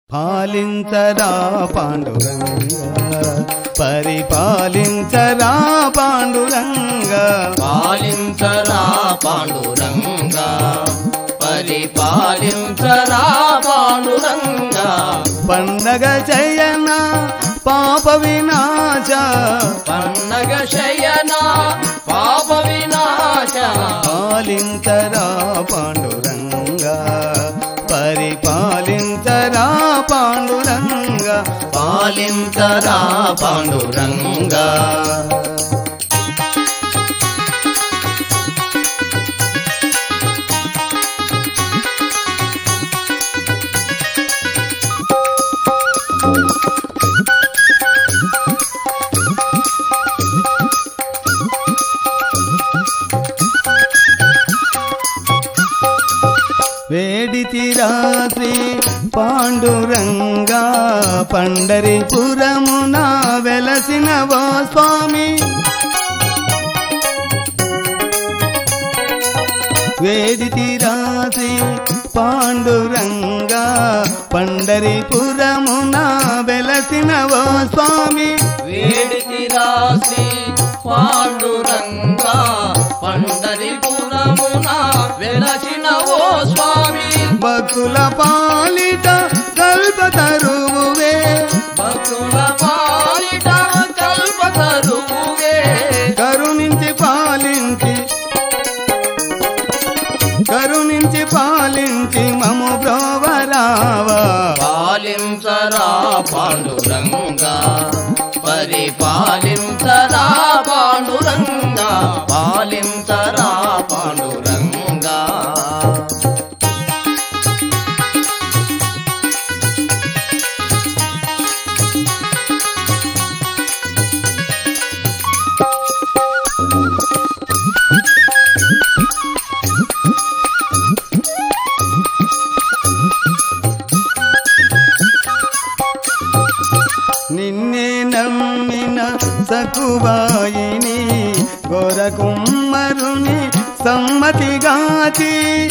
పాలించరా పాండురంగ పరిపాలించరా పాండురంగ పాలించరా పాండురంగా పరిపాలించరా పాండురంగా పండగ చేయన పాప వినాశ పన్నగ శయన పాప వినాశ పాలించరా పాండురంగ పరిపాలించరా పాండురంగ పాలించరా పాండురంగా వేడితిరా శ్రీ పాండురంగా పండరిపురమున వెలసిన ఓ స్వామి వేడితిరా శ్రీ పాండురంగా పండరిపురమున వెలసిన ఓ స్వామి వేడితి రాసి పాండురంగా పండరిపురమున వెలసిన ఓ స్వామి భక్తుల పాలిట కల్పతరువువే భక్తుల పాలిట కల్పతరువే కరుణించి పాలించి కరుణించి పాలించి మము బ్రోవరావా పాలించరా పాండురంగా పరిపాలించరా పాండురంగా పాలించరా పాండురంగా నిన్నే నమ్మిన సకువాయిని గోరకుమ్మరుని సమ్మతిగాచి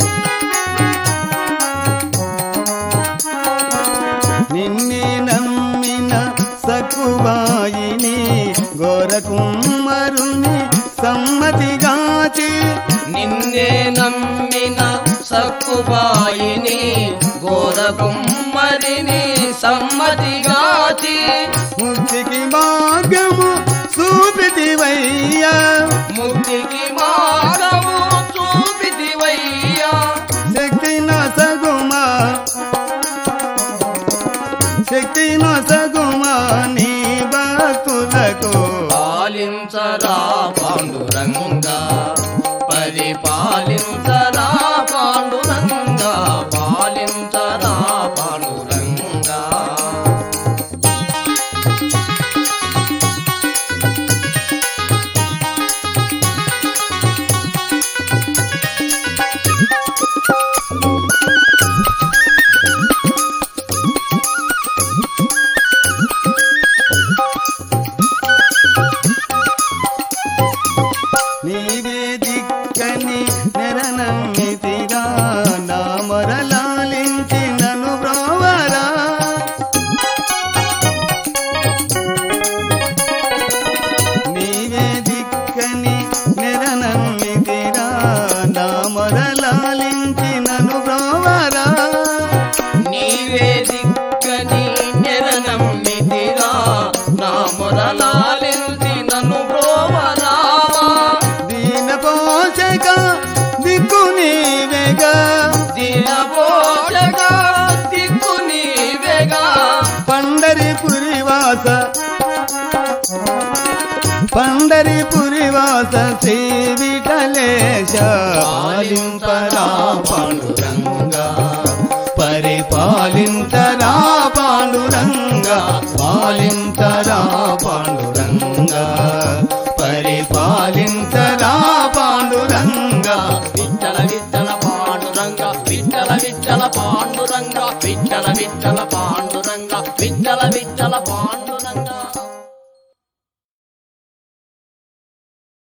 నిన్నే నమ్మిన సకువాయిని గోరకుమ్మరుని సమ్మతిగాచి నిన్నే నమ్మిన సక్కుబాయిని గోరకుమ్మరిని సమ్మతిగాచి ముక్తికి మార్గము చూపితివయ్యా ముక్తికి మార్గము చూపితివయ్యా శక్తి నొసగుమా శక్తి నొసగుమా నీ భక్తులకు పాలించరా పాండురంగా పరిపాలించరా పాండురంగా పాలించరా పాండురంగా నీవే దిక్కని నెరనమ్మితిగా నా మొరలాలించి నన్ను బ్రోవరా నీవే దిక్కని నెరనమ్మితిగా నా మొరలాలించి నన్ను బ్రోవరా నీవే దిక్కని నెరనమ్మితిరా నా మొదలాలింది నన్ను బ్రోవరావా దీన పోషక దిక్కు నీవేగా దినపోషక దిక్కు నీవేగా పండరి పురివాస పండరి పురివాస శ్రీ విఠలేశ పాలింపరా పాండురంగా పరిపాలించరా పాండురంగా పాలించరా పాండురంగా పరిపాలించరా పాండురంగా విట్టల విట్టల పాండురంగ విట్టల విట్టల పాండురంగ విట్టల విట్టల పాండు